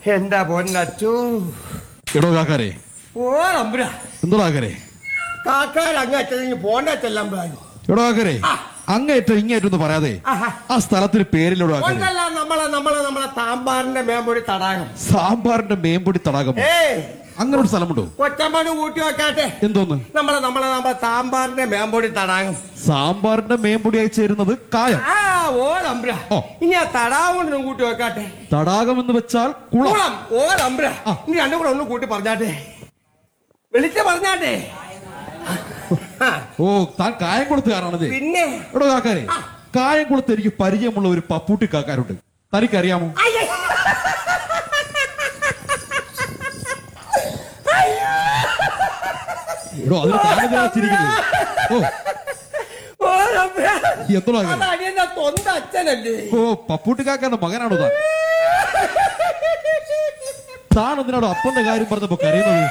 എന്താ പൊന്നച്ചു എടോ കാക്കാരെ ഓ നമ്പുര എന്തോ കാക്കരെ കാക്കാർ അങ്ങ് പോണ്ടെല്ലാം പറഞ്ഞു എടോ കാക്കരെ അങ്ങേറ്റം ഇങ്ങേറ്റം എന്ന് പറയാതെ ആഹാ. ആ സ്ഥലത്തിന് പേരിലെടോ കാക്കരെ ഒന്നല്ല നമ്മളെ നമ്മളെ നമ്മളെ താമ്പാറിന്റെ മേമ്പൊടി തടാകം സാമ്പാറിന്റെ മേമ്പൊടി തടാകം ഏയ് അങ്ങനെ ഒരു സ്ഥലമുണ്ടോ കൊച്ചമ്മണ് കൂട്ടി വെക്കാട്ടെ എന്തോന്ന് നമ്മളെ നമ്മളെ നമ്മളെ താമ്പാറിന്റെ മേമ്പൊടി തടാകം സാമ്പാറിന്റെ മേമ്പൊടിയായി ചേരുന്നത് കായം ആ ഓ നമ്പുര ഓ. ഇനി ആ തടാകം കൊണ്ടൊന്നും കൂട്ടി വെക്കാട്ടെ തടാകം എന്ന് വെച്ചാൽ കുളം കുളം ഓ നമ്പുര ആ. ഇനി രണ്ടും കൂടെ ഒന്ന് കൂട്ടി പറഞ്ഞാട്ടെ വിളിച്ച് പറഞ്ഞാട്ടെ ആ, ഓ താൻ കായംകുളത്തുകാരാണത് പിന്നെ എടോ കാക്കാരെ കായംകുളത്ത് എനിക്ക് പരിചയമുള്ള ഒരു പപ്പൂട്ടി കാക്കാരുണ്ട് തനിക്കറിയാമോ അയ്യ. എടോ അതിന് താനെന്തിനാ ചിരിക്കുന്നത് ഓ ഓ നമ്പുര എന്തോ കാക്കരെ അത് അടിയന്റെ തൊണ്ട അച്ഛനല്ലേ ഓ പപ്പൂട്ടി കാക്കാന്റെ മകനാണോ താൻ താൻ എന്തിനാണോ അപ്പന്റെ കാര്യം പറഞ്ഞപ്പോ കരയുന്നത്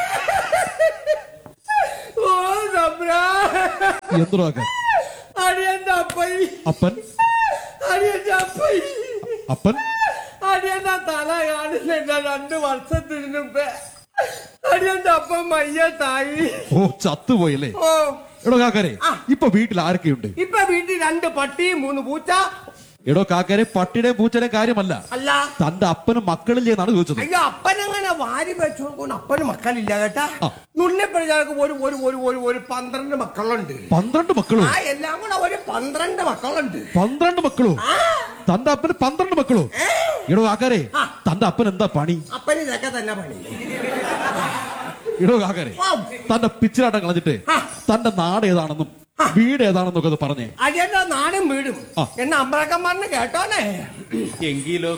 ഓ നമ്പുര എന്തോ കാക്കാൻ അടിയന്റെ അപ്പൈ അപ്പൻ അടിയന്റെ അപ്പൈ അപ്പൻ അടിയന്റെ തല കാണുന്നില്ല രണ്ടു വർഷത്തിന് മുമ്പേ അടിയന്റെ അപ്പം മയ്യത്തായി ഓ ചത്തുപോയല്ലേ ഓ എടോ കാക്കാരെ ആ. ഇപ്പൊ വീട്ടിൽ ആരൊക്കെയുണ്ട് ഇപ്പൊ വീട്ടിൽ രണ്ട് പട്ടി മൂന്ന് പൂച്ച എടോ കാക്കാരെ പട്ടിയുടെ പൂച്ചയുടെ കാര്യമല്ല അല്ല തന്റെ അപ്പനും മക്കളില്ലേ എന്നാണ് ചോദിച്ചത് അയ്യോ അപ്പനങ്ങനെ വാരി വെച്ചോണ്ട് അപ്പന് മക്കളില്ല കേട്ടാ ആ. നുള്ളിപ്പഴക്ക് ഒരു ഒരു ഒരു ഒരു ഒരു പന്ത്രണ്ട് മക്കളുണ്ട് പന്ത്രണ്ട് മക്കളോ ആ എല്ലാം കൂടെ ഒരു പന്ത്രണ്ട് മക്കളുണ്ട് പന്ത്രണ്ട് മക്കളോ തന്റെ അപ്പന് പന്ത്രണ്ട് മക്കളോ എടോ കാക്കാരെ ആ. തന്റെ അപ്പൻ എന്താ പണി അപ്പന് ഇതൊക്കെ തന്നെ പണി എടോ കാക്കാരെ ആ. തന്റെ പിച്ചിലാട്ടം കളഞ്ഞിട്ട് ആ. തന്റെ നാട് ഏതാണെന്നും വീട് ഏതാണെന്നൊക്കെ ഒന്ന് പറഞ്ഞേ അടിയന്റെ നാടും വീടും ആ. എന്നെ അമ്പലക്കന്മാറിന് കേട്ടോനെ എങ്കിലോ